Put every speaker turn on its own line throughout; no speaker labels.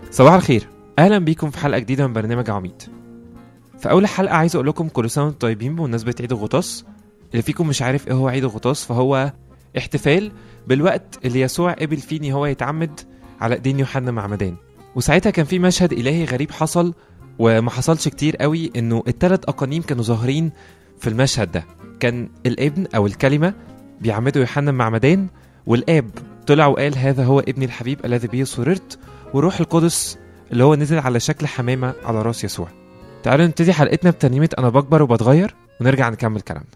صباح الخير اهلا بيكم في حلقه جديده من برنامج عميد في اول حلقه عايز اقول لكم كل سنه وانتم طيبين بمناسبه عيد الغطاس اللي فيكم مش عارف ايه هو عيد الغطاس فهو احتفال بالوقت اللي يسوع قبل فيه ان هو يتعمد على ايدين يوحنا معمدان وساعتها كان في مشهد الهي غريب حصل وما حصلش كتير قوي انه التلات اقانيم كانوا ظاهرين في المشهد ده كان الابن او الكلمه بيعمدوا يوحنا معمدان والاب طلع وقال هذا هو ابني الحبيب الذي به سررت وروح القدس اللي هو نزل على شكل حمامة على راس يسوع تعالوا نبتدي حلقتنا بترنيمة أنا بكبر وبتغير ونرجع نكمل كلامنا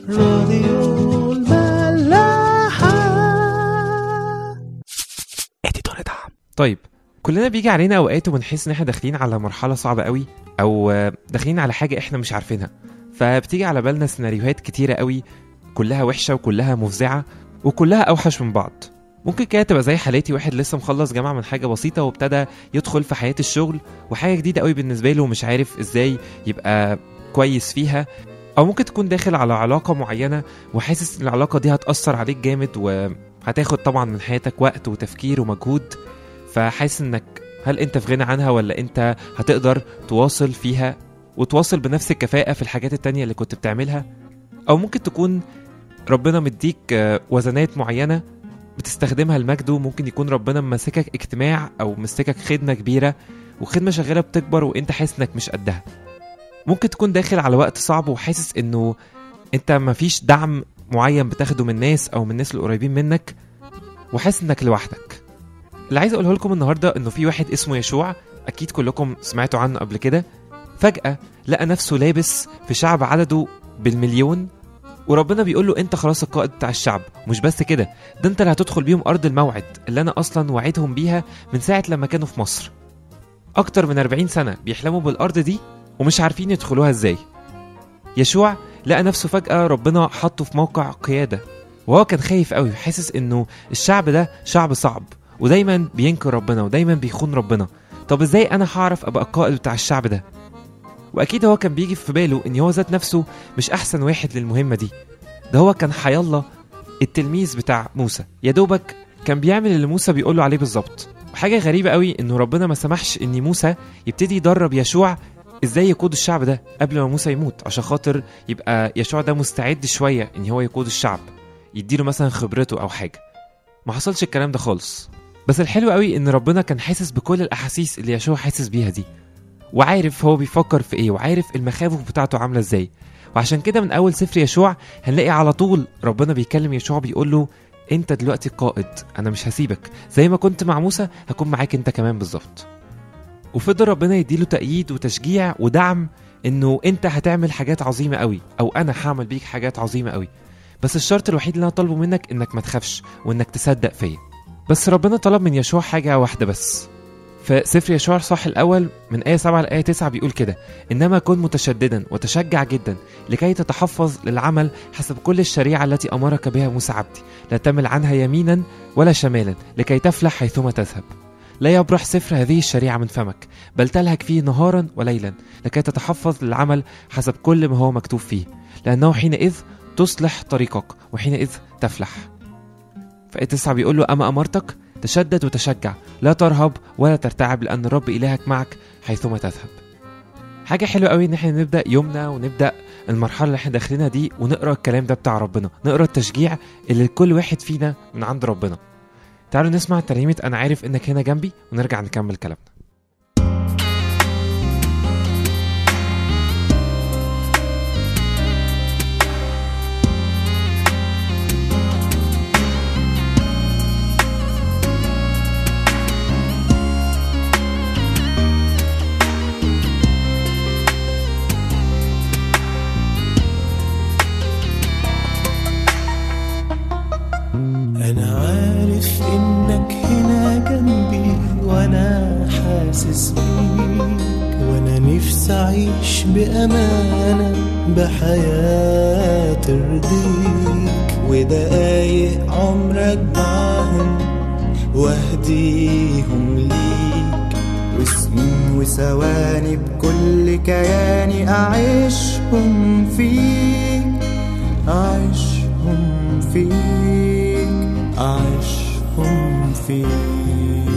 راديو الملاحة
اديتور دعم
طيب كلنا بيجي علينا اوقات وبنحس ان احنا داخلين على مرحله صعبه قوي او آه، داخلين على حاجه احنا مش عارفينها فبتيجي على بالنا سيناريوهات كتيره قوي كلها وحشه وكلها مفزعه وكلها اوحش من بعض ممكن كده تبقى زي حالتي واحد لسه مخلص جامعه من حاجه بسيطه وابتدى يدخل في حياه الشغل وحاجه جديده قوي بالنسبه له ومش عارف ازاي يبقى كويس فيها او ممكن تكون داخل على علاقه معينه وحاسس ان العلاقه دي هتاثر عليك جامد وهتاخد طبعا من حياتك وقت وتفكير ومجهود فحاسس انك هل انت في غنى عنها ولا انت هتقدر تواصل فيها وتواصل بنفس الكفاءة في الحاجات التانية اللي كنت بتعملها او ممكن تكون ربنا مديك آه، وزنات معينة بتستخدمها لمجده ممكن يكون ربنا ماسكك اجتماع او ماسكك خدمة كبيرة وخدمة شغالة بتكبر وانت حاسس انك مش قدها ممكن تكون داخل على وقت صعب وحاسس انه انت مفيش دعم معين بتاخده من ناس او من الناس القريبين منك وحاسس انك لوحدك اللي عايز اقوله لكم النهارده انه في واحد اسمه يشوع اكيد كلكم سمعتوا عنه قبل كده فجأة لقى نفسه لابس في شعب عدده بالمليون وربنا بيقول له انت خلاص القائد بتاع الشعب مش بس كده ده انت اللي هتدخل بيهم ارض الموعد اللي انا اصلا وعدهم بيها من ساعة لما كانوا في مصر اكتر من 40 سنة بيحلموا بالارض دي ومش عارفين يدخلوها ازاي يشوع لقى نفسه فجأة ربنا حطه في موقع قيادة وهو كان خايف قوي حاسس انه الشعب ده شعب صعب ودايما بينكر ربنا ودايما بيخون ربنا طب ازاي انا هعرف ابقى القائد بتاع الشعب ده واكيد هو كان بيجي في باله ان هو ذات نفسه مش احسن واحد للمهمه دي ده هو كان حيالله التلميذ بتاع موسى يا دوبك كان بيعمل اللي موسى بيقوله عليه بالظبط وحاجه غريبه قوي انه ربنا ما سمحش ان موسى يبتدي يدرب يشوع ازاي يقود الشعب ده قبل ما موسى يموت عشان خاطر يبقى يشوع ده مستعد شويه ان هو يقود الشعب يديله مثلا خبرته او حاجه ما حصلش الكلام ده خالص بس الحلو قوي ان ربنا كان حاسس بكل الاحاسيس اللي يشوع حاسس بيها دي وعارف هو بيفكر في ايه وعارف المخاوف بتاعته عامله ازاي وعشان كده من اول سفر يشوع هنلاقي على طول ربنا بيكلم يشوع بيقول له انت دلوقتي قائد انا مش هسيبك زي ما كنت مع موسى هكون معاك انت كمان بالظبط وفضل ربنا يديله تأييد وتشجيع ودعم انه انت هتعمل حاجات عظيمه قوي او انا هعمل بيك حاجات عظيمه قوي بس الشرط الوحيد اللي انا طالبه منك انك ما تخافش وانك تصدق فيا بس ربنا طلب من يشوع حاجة واحدة بس في سفر يشوع الصح الأول من آية 7 لآية 9 بيقول كده إنما كن متشددا وتشجع جدا لكي تتحفظ للعمل حسب كل الشريعة التي أمرك بها موسى عبدي لا تمل عنها يمينا ولا شمالا لكي تفلح حيثما تذهب لا يبرح سفر هذه الشريعة من فمك بل تلهك فيه نهارا وليلا لكي تتحفظ للعمل حسب كل ما هو مكتوب فيه لأنه حينئذ تصلح طريقك وحينئذ تفلح فآية 9 بيقول له أما أمرتك تشدد وتشجع لا ترهب ولا ترتعب لأن الرب إلهك معك حيثما تذهب حاجة حلوة قوي إن احنا نبدأ يومنا ونبدأ المرحلة اللي احنا داخلينها دي ونقرا الكلام ده بتاع ربنا نقرا التشجيع اللي لكل واحد فينا من عند ربنا تعالوا نسمع ترنيمة أنا عارف إنك هنا جنبي ونرجع نكمل كلامنا
أنا عارف إنك هنا جنبي وأنا حاسس بيك وأنا نفسي أعيش بأمانة بحياة ترضيك ودقايق عمرك معاهم واهديهم ليك وسنين وثواني بكل كياني أعيشهم فيك أعيشهم فيك أعيشهم فيك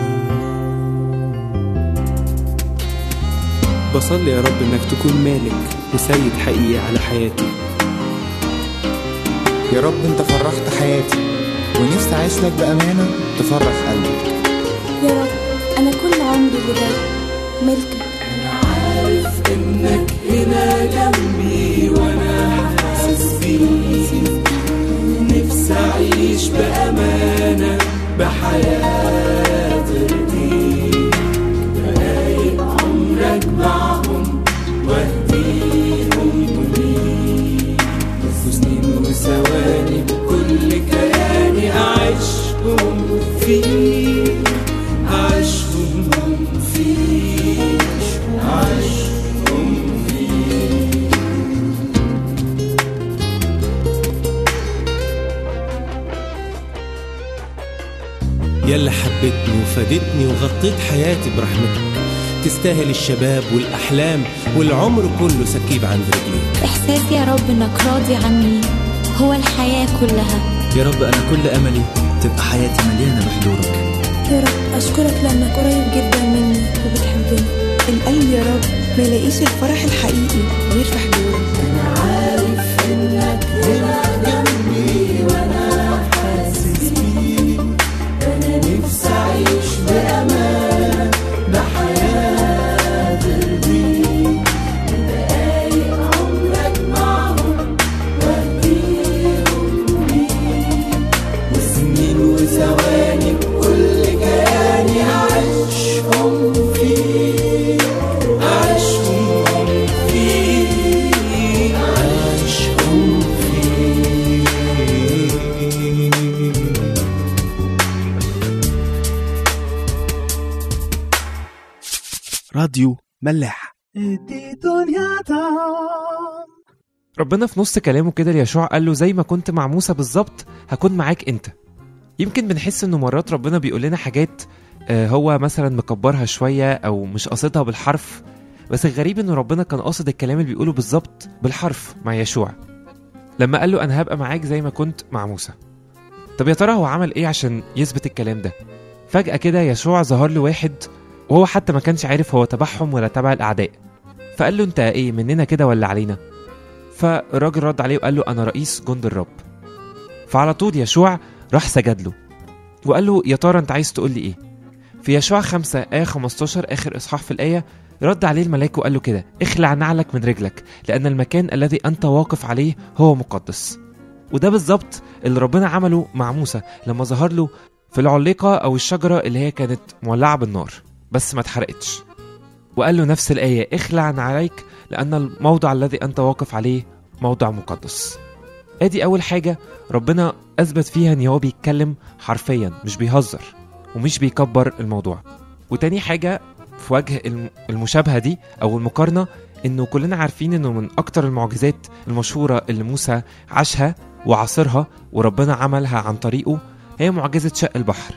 بصلي يا رب انك تكون مالك وسيد حقيقي على حياتي
يا رب انت فرحت حياتي ونفسي اعيش لك بامانه تفرح قلبي
يا رب أنا كل عمري اللي جاي ملكك
يلي حبيتني وفادتني وغطيت حياتي برحمتك تستاهل الشباب والأحلام والعمر كله سكيب عند رجليك
إحساسي يا رب إنك راضي عني هو الحياة كلها
يا رب أنا كل أملي تبقى حياتي مليانة بحضورك
يا رب أشكرك لأنك قريب جدا مني وبتحبني القلب يا رب ما يلاقيش الفرح الحقيقي غير في حضورك
راديو ملاح
ربنا في نص كلامه كده ليشوع قال له زي ما كنت مع موسى بالظبط هكون معاك انت يمكن بنحس انه مرات ربنا بيقول لنا حاجات آه، هو مثلا مكبرها شويه او مش قاصدها بالحرف بس الغريب انه ربنا كان قاصد الكلام اللي بيقوله بالظبط بالحرف مع يشوع لما قال له انا هبقى معاك زي ما كنت مع موسى طب يا ترى هو عمل ايه عشان يثبت الكلام ده فجأة كده يشوع ظهر له واحد وهو حتى ما كانش عارف هو تبعهم ولا تبع الأعداء فقال له انت ايه مننا كده ولا علينا فالراجل رد عليه وقال له انا رئيس جند الرب فعلى طول يشوع راح سجد له وقال له يا ترى انت عايز تقول لي ايه في يشوع 5 آية 15 آخر إصحاح في الآية رد عليه الملاك وقال له كده اخلع نعلك من رجلك لأن المكان الذي أنت واقف عليه هو مقدس وده بالظبط اللي ربنا عمله مع موسى لما ظهر له في العليقة أو الشجرة اللي هي كانت مولعة بالنار بس ما اتحرقتش وقال له نفس الآية اخلع نعليك لأن الموضع الذي أنت واقف عليه موضع مقدس ادي أول حاجة ربنا أثبت فيها إن هو بيتكلم حرفيا مش بيهزر ومش بيكبر الموضوع وتاني حاجة في وجه الم- المشابهة دي أو المقارنة إنه كلنا عارفين إنه من أكتر المعجزات المشهورة اللي موسى عاشها وعاصرها وربنا عملها عن طريقه هي معجزة شق البحر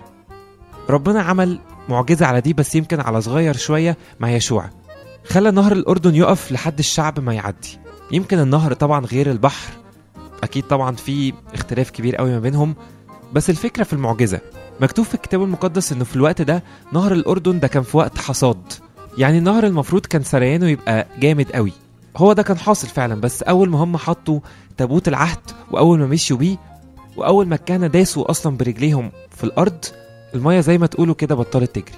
ربنا عمل معجزة على دي بس يمكن على صغير شوية مع يشوع خلى نهر الأردن يقف لحد الشعب ما يعدي يمكن النهر طبعا غير البحر أكيد طبعا في اختلاف كبير قوي ما بينهم بس الفكرة في المعجزة مكتوب في الكتاب المقدس إنه في الوقت ده نهر الأردن ده كان في وقت حصاد يعني النهر المفروض كان سريانه يبقى جامد قوي هو ده كان حاصل فعلا بس أول ما هم حطوا تابوت العهد وأول ما مشيوا بيه وأول ما الكهنة داسوا أصلا برجليهم في الأرض المية زي ما تقولوا كده بطلت تجري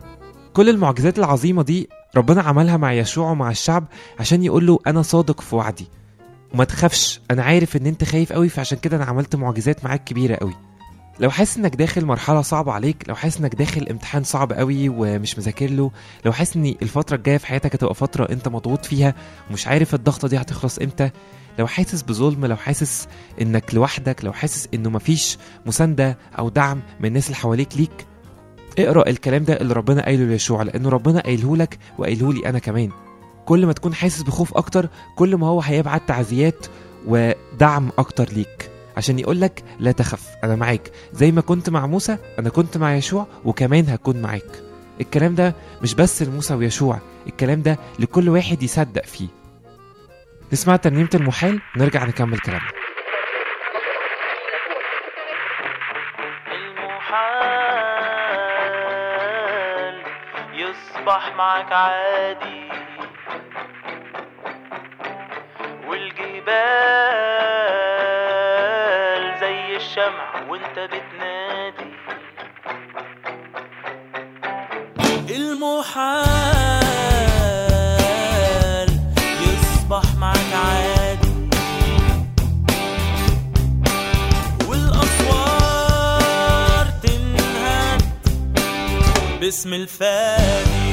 كل المعجزات العظيمة دي ربنا عملها مع يشوع ومع الشعب عشان يقول له أنا صادق في وعدي وما تخافش أنا عارف إن أنت خايف قوي فعشان كده أنا عملت معجزات معاك كبيرة قوي لو حاسس انك داخل مرحله صعبه عليك لو حاسس انك داخل امتحان صعب قوي ومش مذاكر له لو حاسس ان الفتره الجايه في حياتك هتبقى فتره انت مضغوط فيها ومش عارف الضغطه دي هتخلص امتى لو حاسس بظلم لو حاسس انك لوحدك لو حاسس انه مفيش مسانده او دعم من الناس اللي حواليك ليك اقرا الكلام ده اللي ربنا قايله ليشوع لانه ربنا قايله لك وقايله لي انا كمان كل ما تكون حاسس بخوف اكتر كل ما هو هيبعت تعزيات ودعم اكتر ليك عشان يقول لك لا تخف انا معاك زي ما كنت مع موسى انا كنت مع يشوع وكمان هكون معاك الكلام ده مش بس لموسى ويشوع الكلام ده لكل واحد يصدق فيه نسمع ترنيمة المحال ونرجع نكمل كلامنا
المحال يصبح معك عادي والجبال زي الشمع وانت بتنادي المحال يصبح معك عادي والأسوار تنهد باسم الفادي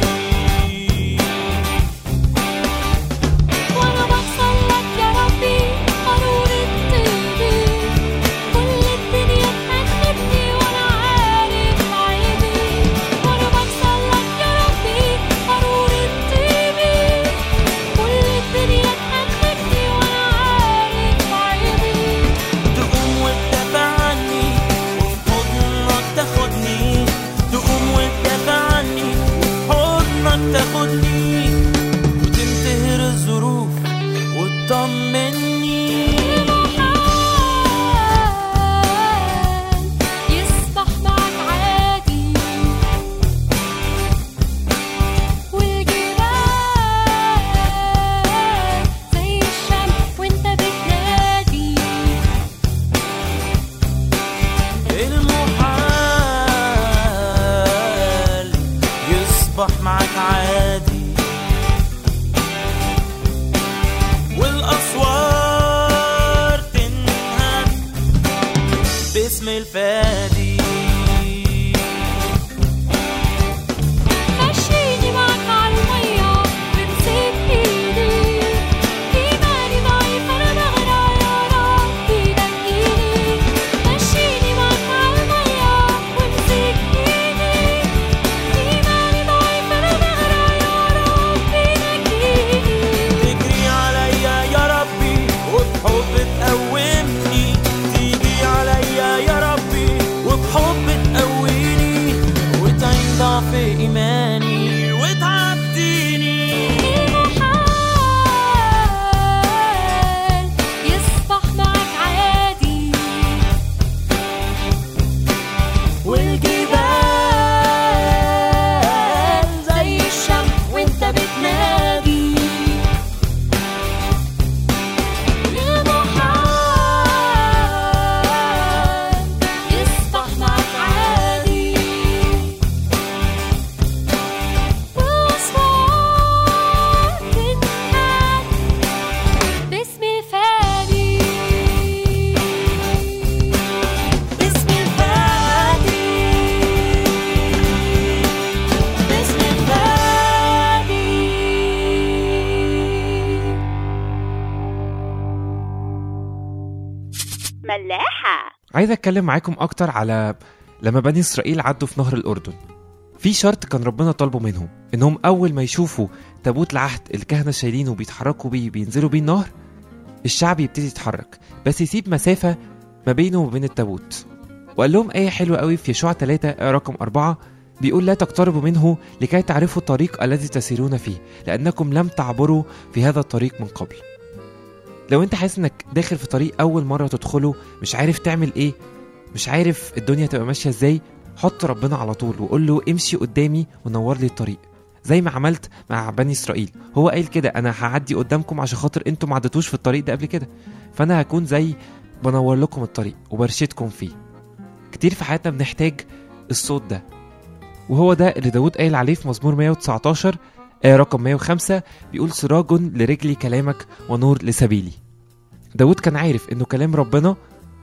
وانا بحصل لك يا ربي قارورة طيبي كل الدنيا تحبني وانا عارف عيبي وانا بحصل لك يا ربي قارورة طيبي كل الدنيا تحبني وانا عارف عيبي
تقوم وتدافع عني وفي حضنك تاخدني الفادي
مشيني معك عالمية وامسك ايدي ايماني ضعيف انا بغرق يا ربي نجيني مشيني معك عالمية وامسك ايدي ايماني ضعيف انا بغرق يا ربي نجيني
تجري عليا يا ربي وبحب تقومني تيجي عليا يا ربي وبحب تقويني وتعين ضعف ايماني وتعديني
المحال يصبح معك عادي والجبال زي الشمس وانت بتنادي المحال يصبح معك عادي وأصوات تنهاد باسم الفادي باسم الفادي باسم الفادي
ملاحة
عايز اتكلم معاكم اكتر على لما بني اسرائيل عدوا في نهر الاردن في شرط كان ربنا طالبه منهم انهم اول ما يشوفوا تابوت العهد الكهنه شايلينه وبيتحركوا بيه بينزلوا بيه النهر الشعب يبتدي يتحرك بس يسيب مسافه ما بينه وبين التابوت وقال لهم ايه حلوه قوي في يشوع 3 رقم 4 بيقول لا تقتربوا منه لكي تعرفوا الطريق الذي تسيرون فيه لانكم لم تعبروا في هذا الطريق من قبل لو انت حاسس انك داخل في طريق اول مره تدخله مش عارف تعمل ايه مش عارف الدنيا تبقى ماشيه ازاي حط ربنا على طول وقول له امشي قدامي ونور لي الطريق زي ما عملت مع بني اسرائيل هو قايل كده انا هعدي قدامكم عشان خاطر انتوا ما عدتوش في الطريق ده قبل كده فانا هكون زي بنور لكم الطريق وبرشدكم فيه كتير في حياتنا بنحتاج الصوت ده وهو ده اللي داود قايل عليه في مزمور 119 آية رقم 105 بيقول سراج لرجلي كلامك ونور لسبيلي داود كان عارف انه كلام ربنا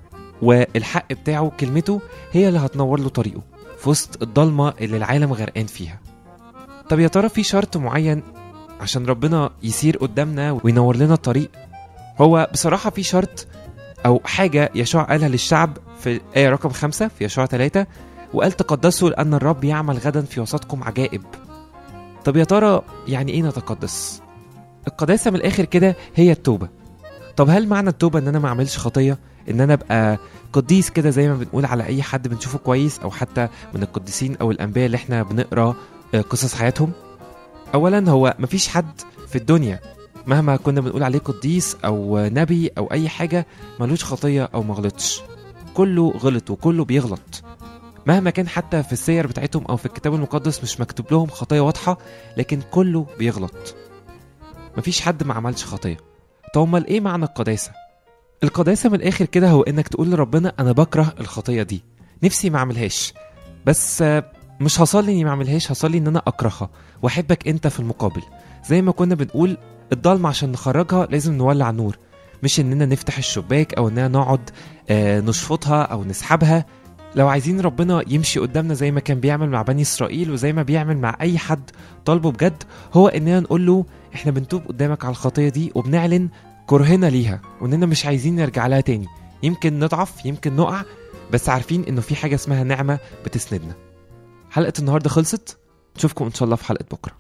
والحق بتاعه كلمته هي اللي هتنور له طريقه في وسط الضلمة اللي العالم غرقان فيها طب يا ترى في شرط معين عشان ربنا يسير قدامنا وينور لنا الطريق هو بصراحة في شرط أو حاجة يشوع قالها للشعب في آية رقم خمسة في يشوع ثلاثة وقال تقدسوا لأن الرب يعمل غدا في وسطكم عجائب طب يا ترى يعني إيه نتقدس؟ القداسة من الآخر كده هي التوبة طب هل معنى التوبة إن أنا ما أعملش خطية؟ إن أنا أبقى قديس كده زي ما بنقول على أي حد بنشوفه كويس أو حتى من القديسين أو الأنبياء اللي إحنا بنقرأ آه، قصص حياتهم؟ أولا هو مفيش حد في الدنيا مهما كنا بنقول عليه قديس أو نبي أو أي حاجة ملوش خطية أو مغلطش كله غلط وكله بيغلط مهما كان حتى في السير بتاعتهم أو في الكتاب المقدس مش مكتوب لهم خطية واضحة لكن كله بيغلط مفيش حد ما عملش خطية طب امال ايه معنى القداسة القداسة من الاخر كده هو انك تقول لربنا انا بكره الخطية دي نفسي ما اعملهاش بس آه، مش هصلي اني ما اعملهاش هصلي ان انا اكرهها واحبك انت في المقابل زي ما كنا بنقول الضلمة عشان نخرجها لازم نولع نور مش اننا نفتح الشباك او اننا نقعد آه، نشفطها او نسحبها لو عايزين ربنا يمشي قدامنا زي ما كان بيعمل مع بني اسرائيل وزي ما بيعمل مع اي حد طالبه بجد هو اننا نقول له احنا بنتوب قدامك على الخطيه دي وبنعلن كرهنا ليها واننا مش عايزين نرجع لها تاني يمكن نضعف يمكن نقع بس عارفين انه في حاجه اسمها نعمه بتسندنا حلقه النهارده خلصت نشوفكم ان شاء الله في حلقه بكره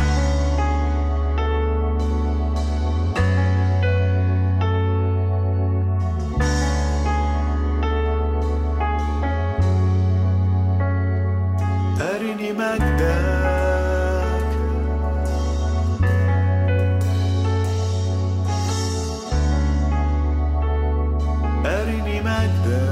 أرني مجدك أرني مجدك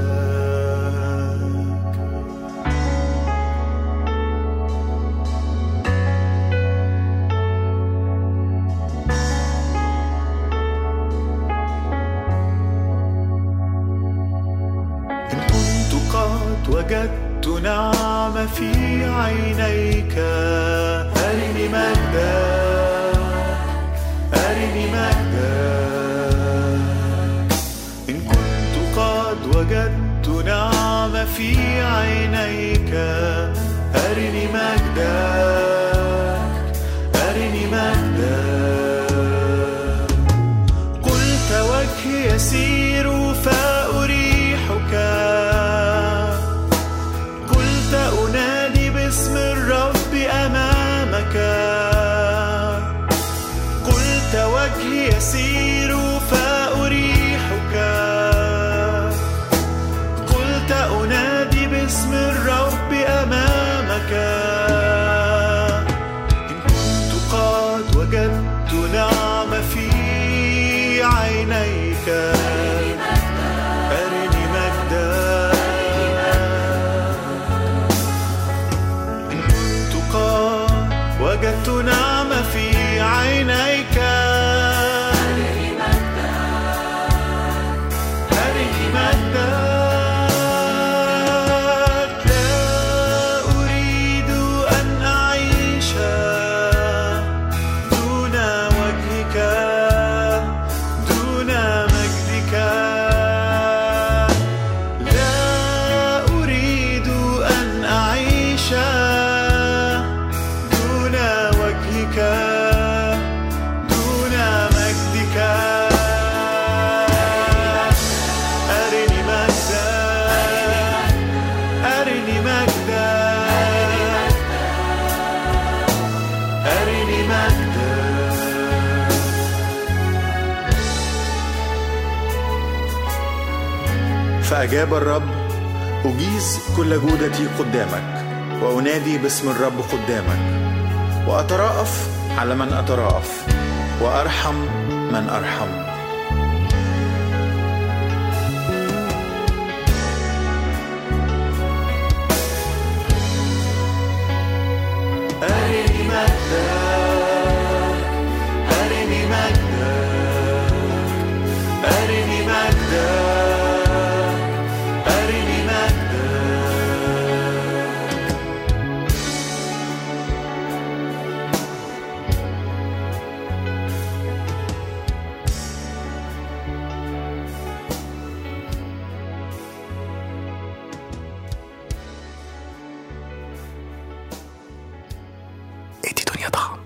إن كنت قد وجدت نعمة في عينيك أرني مجدك أرني مجدك إن كنت قد وجدت نعمة في عينيك أرني مجدك أرني مجدك قلت وجهي يسير فأريحك قلت أنادي باسم الرب أمامك قلت وجهي يسير فأريحك قلت أنادي باسم الرب أمامك إن كنت قد وجدت نعمة في عينيك أرني مجدك إن كنت قد وجدت نعمة في عينيك أرني مجدك لا أريد أن أعيش دون وجهك دون مجدك لا أريد أن أعيش دون وجهك دون مجدك أرني مجدك أرني مجدك أرني مجدك
فأجاب الرب أجيز كل جودتي قدامك وأنادي باسم الرب قدامك وأتراءف على من أتراءف وأرحم من أرحم
أرني مجدك أرني مجدك أرني مجدك أرني مجدك
ادي دنيا طعم